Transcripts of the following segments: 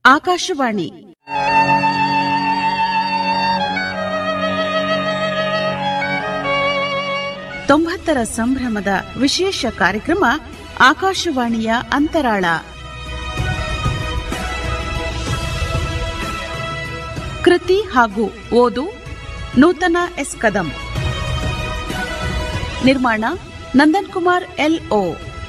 ಆಕಾಶವಾಣಿ ತೊಂಬತ್ತರ ಸಂಭ್ರಮದ ವಿಶೇಷ ಕಾರ್ಯಕ್ರಮ ಆಕಾಶವಾಣಿಯ ಅಂತರಾಳ ಕೃತಿ ಹಾಗೂ ಓದು ನೂತನ ಎಸ್ ಕದಂ ನಿರ್ಮಾಣ ನಂದನ್ ಕುಮಾರ್ ಎಲ್ಒ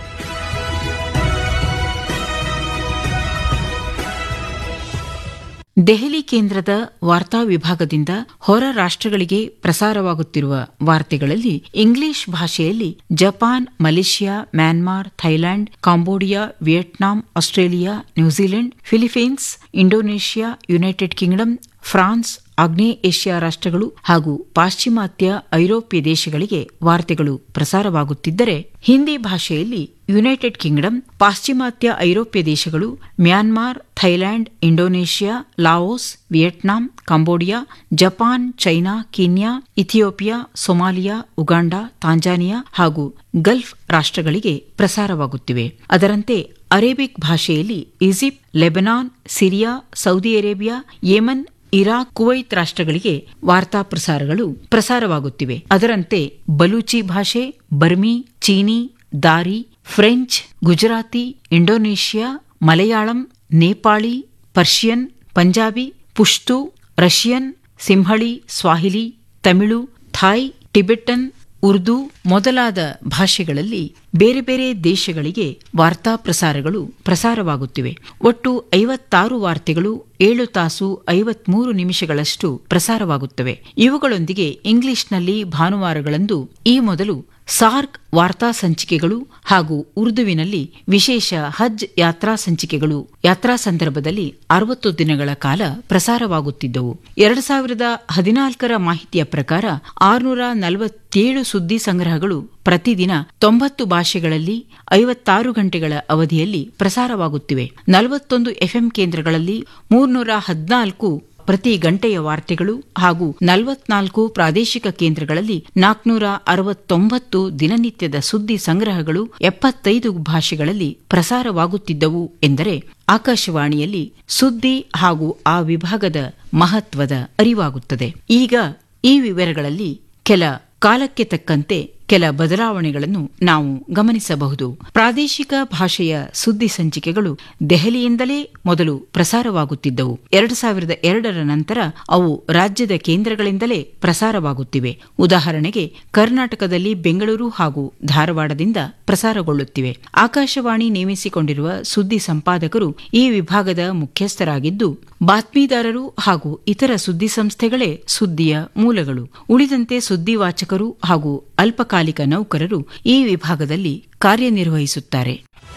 ದೆಹಲಿ ಕೇಂದ್ರದ ವಾರ್ತಾ ವಿಭಾಗದಿಂದ ಹೊರ ರಾಷ್ಟ್ರಗಳಿಗೆ ಪ್ರಸಾರವಾಗುತ್ತಿರುವ ವಾರ್ತೆಗಳಲ್ಲಿ ಇಂಗ್ಲಿಷ್ ಭಾಷೆಯಲ್ಲಿ Japan Malaysia Myanmar Thailand Cambodia Vietnam Australia New Zealand Philippines Indonesia United Kingdom France ಆಗ್ನೇಯ ಏಷ್ಯಾ ರಾಷ್ಟ್ರಗಳು ಹಾಗೂ ಪಾಶ್ಚಿಮಾತ್ಯ ಐರೋಪ್ಯ ದೇಶಗಳಿಗೆ ವಾರ್ತೆಗಳು ಪ್ರಸಾರವಾಗುತ್ತಿದ್ದರೆ ಹಿಂದಿ ಭಾಷೆಯಲ್ಲಿ ಯುನೈಟೆಡ್ ಕಿಂಗ್ಡಮ್ ಪಾಶ್ಚಿಮಾತ್ಯ ಐರೋಪ್ಯ ದೇಶಗಳು Myanmar Thailand Indonesia Laos Vietnam Cambodia Japan China Kenya Ethiopia Somalia Uganda Tanzania ಹಾಗೂ ಗಲ್ಫ್ ರಾಷ್ಟ್ರಗಳಿಗೆ ಪ್ರಸಾರವಾಗುತ್ತಿವೆ ಅದರಂತೆ ಅರೇಬಿಕ್ ಭಾಷೆಯಲ್ಲಿ Egypt Lebanon Syria Saudi Arabia Yemen Iraq Kuwait ರಾಷ್ಟ್ರಗಳಿಗೆ ವಾರ್ತಾ ಪ್ರಸಾರಗಳು ಪ್ರಸಾರವಾಗುತ್ತಿವೆ ಅದರಂತೆ ಬಲೂಚಿ ಭಾಷೆ ಬರ್ಮಿ ಚೀನಿ Dari French Gujarati Indonesia Malayalam Nepali Persian Punjabi Pushtu Russian Sinhali Swahili Tamil Thai Tibetan Urdu ಮೊದಲಾದ ಭಾಷೆಗಳಲ್ಲಿ ಬೇರೆ ಬೇರೆ ದೇಶಗಳಿಗೆ ವಾರ್ತಾ ಪ್ರಸಾರಗಳು ಪ್ರಸಾರವಾಗುತ್ತಿವೆ ಒಟ್ಟು ಐವತ್ತಾರು ವಾರ್ತೆಗಳು ಏಳು ತಾಸು ಐವತ್ಮೂರು ನಿಮಿಷಗಳಷ್ಟು ಪ್ರಸಾರವಾಗುತ್ತವೆ ಇವುಗಳೊಂದಿಗೆ ಇಂಗ್ಲಿಷ್ನಲ್ಲಿ ಭಾನುವಾರಗಳಂದು ಈ ಮೊದಲು ಸಾರ್ಕ್ ವಾರ್ತಾ ಸಂಚಿಕೆಗಳು ಹಾಗೂ ಉರ್ದುವಿನಲ್ಲಿ ವಿಶೇಷ ಹಜ್ ಯಾತ್ರಾ ಸಂಚಿಕೆಗಳು ಯಾತ್ರಾ ಸಂದರ್ಭದಲ್ಲಿ ಅರವತ್ತು ದಿನಗಳ ಕಾಲ ಪ್ರಸಾರವಾಗುತ್ತಿದ್ದವು ಎರಡು ಸಾವಿರದ ಹದಿನಾಲ್ಕರ ಮಾಹಿತಿಯ ಪ್ರಕಾರ ಆರುನೂರ ನಲವತ್ತೇಳು ಸುದ್ದಿ ಸಂಗ್ರಹಗಳು ಪ್ರತಿದಿನ ತೊಂಬತ್ತು ಭಾಷೆಗಳಲ್ಲಿ ಐವತ್ತಾರು ಗಂಟೆಗಳ ಅವಧಿಯಲ್ಲಿ ಪ್ರಸಾರವಾಗುತ್ತಿವೆ ನಲವತ್ತೊಂದು ಎಫ್ಎಂ ಕೇಂದ್ರಗಳಲ್ಲಿ ಮೂರ್ನೂರ ಹದಿನಾಲ್ಕು ಪ್ರತಿ ಗಂಟೆಯ ವಾರ್ತೆಗಳು ಹಾಗೂ ನಲವತ್ನಾಲ್ಕು ಪ್ರಾದೇಶಿಕ ಕೇಂದ್ರಗಳಲ್ಲಿ ನಾಲ್ಕುನೂರ ಅರವತ್ತೊಂಬತ್ತು ದಿನನಿತ್ಯದ ಸುದ್ದಿ ಸಂಗ್ರಹಗಳು ಎಪ್ಪತ್ತೈದು ಭಾಷೆಗಳಲ್ಲಿ ಪ್ರಸಾರವಾಗುತ್ತಿದ್ದವು ಎಂದರೆ ಆಕಾಶವಾಣಿಯಲ್ಲಿ ಸುದ್ದಿ ಹಾಗೂ ಆ ವಿಭಾಗದ ಮಹತ್ವದ ಅರಿವಾಗುತ್ತದೆ ಈಗ ಈ ವಿವರಗಳಲ್ಲಿ ಕೆಲ ಕಾಲಕ್ಕೆ ತಕ್ಕಂತೆ ಕೆಲ ಬದಲಾವಣೆಗಳನ್ನು ನಾವು ಗಮನಿಸಬಹುದು ಪ್ರಾದೇಶಿಕ ಭಾಷೆಯ ಸುದ್ದಿ ಸಂಚಿಕೆಗಳು ದೆಹಲಿಯಿಂದಲೇ ಮೊದಲು ಪ್ರಸಾರವಾಗುತ್ತಿದ್ದವು ಎರಡು ಸಾವಿರದ ಎರಡರ ನಂತರ ಅವು ರಾಜ್ಯದ ಕೇಂದ್ರಗಳಿಂದಲೇ ಪ್ರಸಾರವಾಗುತ್ತಿವೆ ಉದಾಹರಣೆಗೆ ಕರ್ನಾಟಕದಲ್ಲಿ ಬೆಂಗಳೂರು ಹಾಗೂ ಧಾರವಾಡದಿಂದ ಪ್ರಸಾರಗೊಳ್ಳುತ್ತಿವೆ ಆಕಾಶವಾಣಿ ನೇಮಿಸಿಕೊಂಡಿರುವ ಸುದ್ದಿ ಸಂಪಾದಕರು ಈ ವಿಭಾಗದ ಮುಖ್ಯಸ್ಥರಾಗಿದ್ದು ಬಾತ್ಮೀದಾರರು ಹಾಗೂ ಇತರ ಸುದ್ದಿ ಸಂಸ್ಥೆಗಳೇ ಸುದ್ದಿಯ ಮೂಲಗಳು ಉಳಿದಂತೆ ಸುದ್ದಿವಾಚಕರು ಹಾಗೂ ಅಲ್ಪಕಾಲಿಕ ನೌಕರರು ಈ ವಿಭಾಗದಲ್ಲಿ ಕಾರ್ಯನಿರ್ವಹಿಸುತ್ತಾರೆ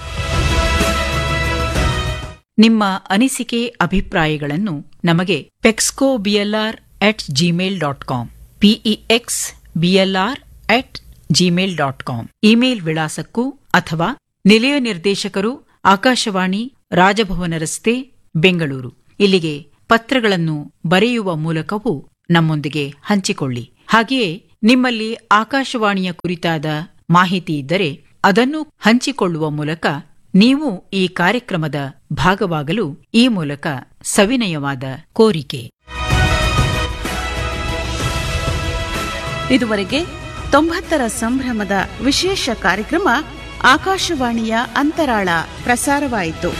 ನಿಮ್ಮ ಅನಿಸಿಕೆ ಅಭಿಪ್ರಾಯಗಳನ್ನು ನಮಗೆ ಪೆಕ್ಸ್ಕೋ B L R at Gmail dot com P E X B L R at Gmail dot com email ವಿಳಾಸಕ್ಕೂ ಅಥವಾ ನಿಲಯ ನಿರ್ದೇಶಕರು ಆಕಾಶವಾಣಿ ರಾಜಭವನ ರಸ್ತೆ ಬೆಂಗಳೂರು ಇಲ್ಲಿಗೆ ಪತ್ರಗಳನ್ನು ಬರೆಯುವ ಮೂಲಕವೂ ನಮ್ಮೊಂದಿಗೆ ಹಂಚಿಕೊಳ್ಳಿ ಹಾಗೆಯೇ ನಿಮ್ಮಲ್ಲಿ ಆಕಾಶವಾಣಿಯ ಕುರಿತಾದ ಮಾಹಿತಿ ಇದ್ದರೆ ಅದನ್ನು ಹಂಚಿಕೊಳ್ಳುವ ಮೂಲಕ ನೀವು ಈ ಕಾರ್ಯಕ್ರಮದ ಭಾಗವಾಗಲು ಈ ಮೂಲಕ ಸವಿನಯವಾದ ಕೋರಿಕೆ ಇದುವರೆಗೆ ತೊಂಬತ್ತರ ಸಂಭ್ರಮದ ವಿಶೇಷ ಕಾರ್ಯಕ್ರಮ ಆಕಾಶವಾಣಿಯ ಅಂತರಾಳ ಪ್ರಸಾರವಾಯಿತು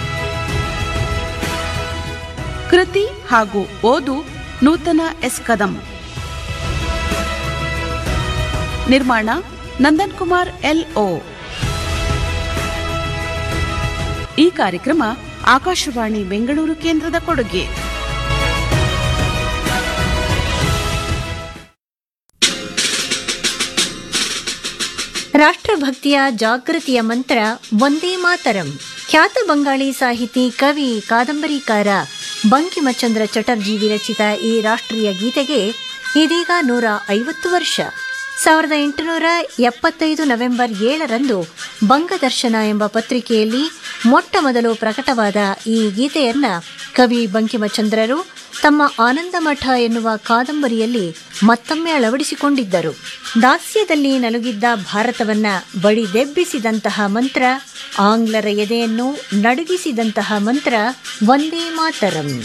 ಕೃತಿ ಹಾಗೂ ಓದು ನೂತನ ಎಸ್ ಕದಂ ನಿರ್ಮಾಣ ನಂದನ್ ಕುಮಾರ್ ಎಲ್ಒ ಈ ಕಾರ್ಯಕ್ರಮ ಆಕಾಶವಾಣಿ ಬೆಂಗಳೂರು ಕೇಂದ್ರದ ಕೊಡುಗೆ ರಾಷ್ಟ್ರಭಕ್ತಿಯ ಜಾಗೃತಿಯ ಮಂತ್ರ ಒಂದೇ ಮಾತರಂ ಖ್ಯಾತ ಬಂಗಾಳಿ ಸಾಹಿತಿ ಕವಿ ಕಾದಂಬರಿಕಾರ ಬಂಕಿಮಚಂದ್ರ ಚಟರ್ಜಿ ವಿರಚಿತ ಈ ರಾಷ್ಟ್ರೀಯ ಗೀತೆಗೆ ಇದೀಗ ನೂರ ಐವತ್ತು ವರ್ಷ ಸಾವಿರದ ಎಂಟುನೂರ ಎಪ್ಪತ್ತೈದು ನವೆಂಬರ್ ಏಳರಂದು ಬಂಗದರ್ಶನ ಎಂಬ ಪತ್ರಿಕೆಯಲ್ಲಿ ಮೊಟ್ಟ ಮೊದಲು ಪ್ರಕಟವಾದ ಈ ಗೀತೆಯನ್ನ ಕವಿ ಬಂಕಿಮಚಂದ್ರರು ತಮ್ಮ ಆನಂದಮಠ ಎನ್ನುವ ಕಾದಂಬರಿಯಲ್ಲಿ ಮತ್ತೊಮ್ಮೆ ಅಳವಡಿಸಿಕೊಂಡಿದ್ದರು ದಾಸ್ಯದಲ್ಲಿ ನಲುಗಿದ್ದ ಭಾರತವನ್ನ ಬಡಿದೆಬ್ಬಿಸಿದಂತಹ ಮಂತ್ರ ಆಂಗ್ಲರ ಎದೆಯನ್ನು ನಡುಗಿಸಿದಂತಹ ಮಂತ್ರ ವಂದೇ ಮಾತರಂ